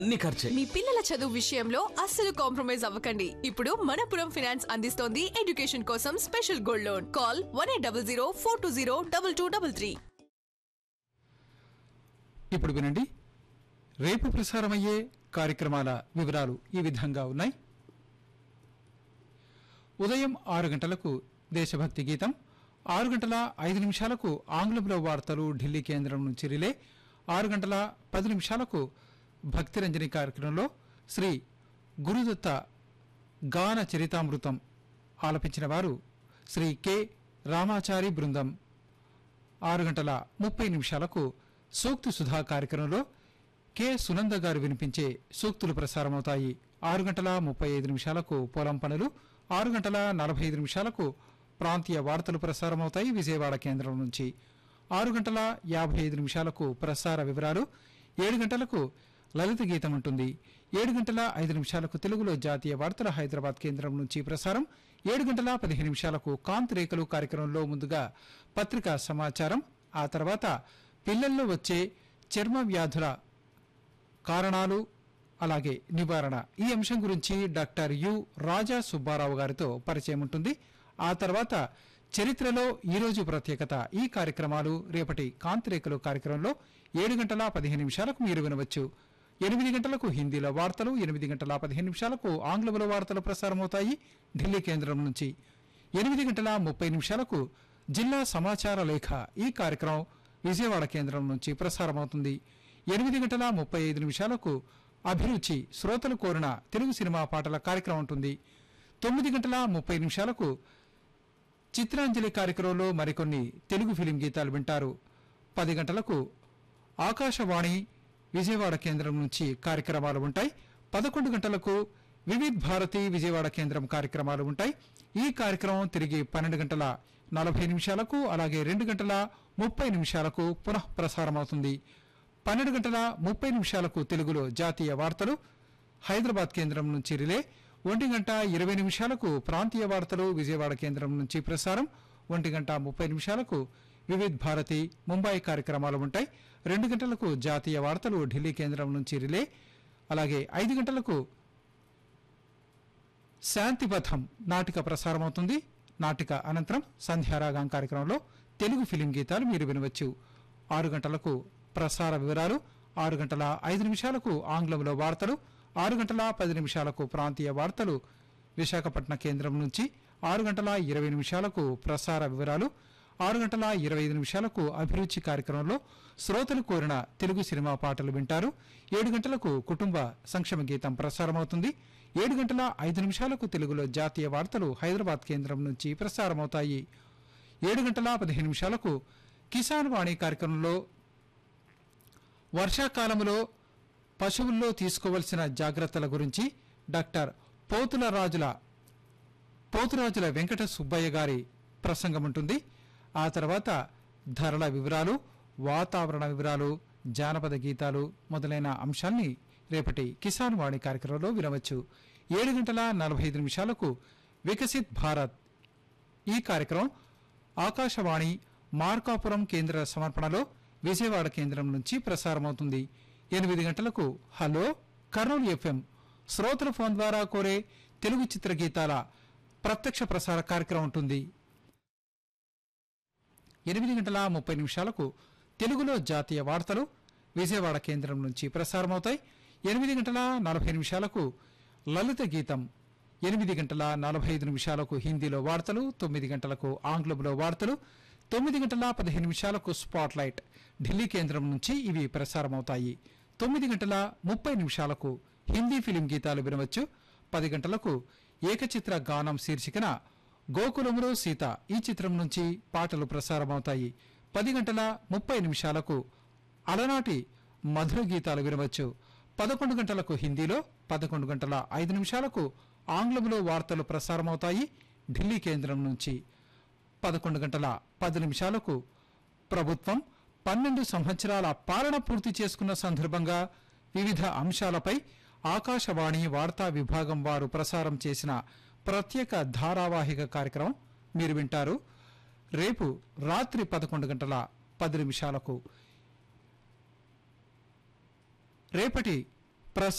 అన్ని ఖర్చే మీ పిల్లల చదువు విషయంలో అస్సలు కాంప్రమైజ్ అవ్వకండి ఇప్పుడు మనపురం ఫైనాన్స్ అందిస్తోంది ఎడ్యుకేషన్ కోసం special gold loan call one eight double zero four two zero double two double three ఇప్పుడు వినండి రేపు ప్రసారమయ్యే కార్యక్రమాల వివరాలు ఈ విధంగా ఉన్నాయి ఉదయం ఆరు గంటలకు దేశభక్తి గీతం ఆరు గంటల ఐదు నిమిషాలకు ఆంగ్లంలో వార్తలు ఢిల్లీ కేంద్రం నుంచి రిలే ఆరు గంటల పది నిమిషాలకు భక్తిరంజని కార్యక్రమంలో శ్రీ గురుదత్త గాన చరితామృతం ఆలపించిన వారు శ్రీ కె రామాచారి బృందం ఆరు గంటల ముప్పై నిమిషాలకు సూక్తి సుధా కార్యక్రమంలో కె సునంద గారు వినిపించే సూక్తులు ప్రసారమవుతాయి ఆరు గంటల ముప్పై ఐదు నిమిషాలకు పొలం పనులు ఆరు గంటల నలభై ఐదు నిమిషాలకు ప్రాంతీయ వార్తలు ప్రసారమవుతాయి విజయవాడ కేంద్రం నుంచి ఆరు గంటల యాభై ఐదు నిమిషాలకు ప్రసార వివరాలు ఏడు గంటలకు లలిత గీతం ఉంటుంది ఏడు గంటల ఐదు నిమిషాలకు తెలుగులో జాతీయ వార్తల హైదరాబాద్ కేంద్రం నుంచి ప్రసారం ఏడు గంటల పదిహేను నిమిషాలకు కాంతి రేఖలు కార్యక్రమంలో ముందుగా పత్రికా సమాచారం ఆ తర్వాత పిల్లల్లో వచ్చే చర్మ వ్యాధుల కారణాలు అలాగే నివారణ ఈ అంశం గురించి డాక్టర్ యు రాజా సుబ్బారావు గారితో పరిచయం ఉంటుంది ఆ తర్వాత చరిత్రలో ఈరోజు ప్రత్యేకత ఈ కార్యక్రమాలు రేపటి కాంతిరేఖలు కార్యక్రమంలో ఏడు గంటల పదిహేను నిమిషాలకు మీరు వినవచ్చు ఎనిమిది గంటలకు హిందీలో వార్తలు ఎనిమిది గంటల పదిహేను నిమిషాలకు ఆంగ్లంలో వార్తలు ప్రసారమవుతాయి ఢిల్లీ కేంద్రం నుంచి ఎనిమిది గంటల ముప్పై నిమిషాలకు జిల్లా సమాచార లేఖ ఈ కార్యక్రమం విజయవాడ కేంద్రం నుంచి ప్రసారమవుతుంది ఎనిమిది గంటల ముప్పై ఐదు నిమిషాలకు అభిరుచి శ్రోతలు కోరిన తెలుగు సినిమా పాటల కార్యక్రమం ఉంటుంది తొమ్మిది గంటల ముప్పై నిమిషాలకు చిత్రాంజలి కార్యక్రమంలో మరికొన్ని తెలుగు ఫిలిం గీతాలు వింటారు పది గంటలకు ఆకాశవాణి విజయవాడ కేంద్రం నుంచి కార్యక్రమాలు ఉంటాయి పదకొండు గంటలకు వివిధ్ భారతి విజయవాడ కేంద్రం కార్యక్రమాలు ఉంటాయి ఈ కార్యక్రమం తిరిగి పన్నెండు గంటల నలభై నిమిషాలకు అలాగే రెండు గంటల ముప్పై నిమిషాలకు పునః ప్రసారమవుతుంది పన్నెండు గంటల ముప్పై నిమిషాలకు తెలుగులో జాతీయ వార్తలు హైదరాబాద్ కేంద్రం నుంచి రిలే ఒంటి గంట ఇరవై నిమిషాలకు ప్రాంతీయ వార్తలు విజయవాడ కేంద్రం నుంచి ప్రసారం ఒంటి గంట ముప్పై నిమిషాలకు వివిధ్ భారతి ముంబై కార్యక్రమాలు ఉంటాయి రెండు గంటలకు జాతీయ వార్తలు ఢిల్లీ కేంద్రం నుంచి రిలే అలాగే ఐదు గంటలకు శాంతిపథం నాటిక ప్రసారమవుతుంది నాటిక అనంతరం సంధ్యారాగం కార్యక్రమంలో తెలుగు ఫిలిం గీతాలు మీరు వినవచ్చు ఆరు గంటలకు ప్రసార వివరాలు ఆరు గంటల ఐదు నిమిషాలకు ఆంగ్లంలో వార్తలు ఆరు గంటల పది నిమిషాలకు ప్రాంతీయ వార్తలు విశాఖపట్నం కేంద్రం నుంచి ఆరు గంటల ఇరవై నిమిషాలకు ప్రసార వివరాలు ఆరు గంటల ఇరవై ఐదు నిమిషాలకు అభిరుచి కార్యక్రమంలో శ్రోతలు కోరిన తెలుగు సినిమా పాటలు వింటారు ఏడు గంటలకు కుటుంబ సంక్షేమ గీతం ప్రసారమవుతుంది ఏడు గంటల ఐదు నిమిషాలకు తెలుగులో జాతీయ వార్తలు హైదరాబాద్ కేంద్రం నుంచి ప్రసారమవుతాయి ఏడు గంటల పదిహేను నిమిషాలకు కిసాన్ వాణి కార్యక్రమంలో వర్షాకాలంలో పశువుల్లో తీసుకోవలసిన జాగ్రత్తల గురించి డాక్టర్ పోతుల రాజుల పోతురాజుల వెంకట సుబ్బయ్య గారి ప్రసంగం ఉంటుంది ఆ తర్వాత ధరల వివరాలు వాతావరణ వివరాలు జానపద గీతాలు మొదలైన అంశాల్ని రేపటి కిసాన్ వాణి కార్యక్రమంలో వినవచ్చు ఏడు గంటల నలభై ఐదు నిమిషాలకు వికసిత్ భారత్ ఈ కార్యక్రమం ఆకాశవాణి మార్కాపురం కేంద్ర సమర్పణలో విజయవాడ కేంద్రం నుంచి ప్రసారమవుతుంది ఎనిమిది గంటలకు హలో కర్నూలు ఎఫ్ఎం శ్రోతల ఫోన్ ద్వారా కోరే తెలుగు చిత్ర గీతాల ప్రత్యక్ష ప్రసార కార్యక్రమం ఉంటుంది ఎనిమిది గంటల ముప్పై నిమిషాలకు తెలుగులో జాతీయ వార్తలు విజయవాడ కేంద్రం నుంచి ప్రసారమవుతాయి ఎనిమిది గంటల నలభై నిమిషాలకు లలిత గీతం ఎనిమిది గంటల నలభై ఐదు నిమిషాలకు హిందీలో వార్తలు తొమ్మిది గంటలకు ఆంగ్లంలో వార్తలు తొమ్మిది గంటల పదిహేను నిమిషాలకు స్పాట్ లైట్ ఢిల్లీ కేంద్రం నుంచి ఇవి ప్రసారమవుతాయి తొమ్మిది గంటల ముప్పై నిమిషాలకు హిందీ ఫిలిం గీతాలు వినవచ్చు పది గంటలకు ఏకచిత్ర గానం శీర్షికన గోకులములో సీత ఈ చిత్రం నుంచి పాటలు ప్రసారమవుతాయి పది గంటల ముప్పై నిమిషాలకు అలనాటి మధుర గీతాలు వినవచ్చు పదకొండు గంటలకు హిందీలో పదకొండు గంటల ఐదు నిమిషాలకు ఆంగ్లంలో వార్తలు ప్రసారమవుతాయి ఢిల్లీ కేంద్రం నుంచి పదకొండు గంటల పది నిమిషాలకు ప్రభుత్వం పన్నెండు సంవత్సరాల పాలన పూర్తి చేసుకున్న సందర్భంగా వివిధ అంశాలపై ఆకాశవాణి వార్తా విభాగం వారు ప్రసారం చేసిన ప్రత్యేక ధారావాహిక కార్యక్రమం మీరు వింటారు రేపు రాత్రి పదకొండు గంటల పది నిమిషాలకు రేపటి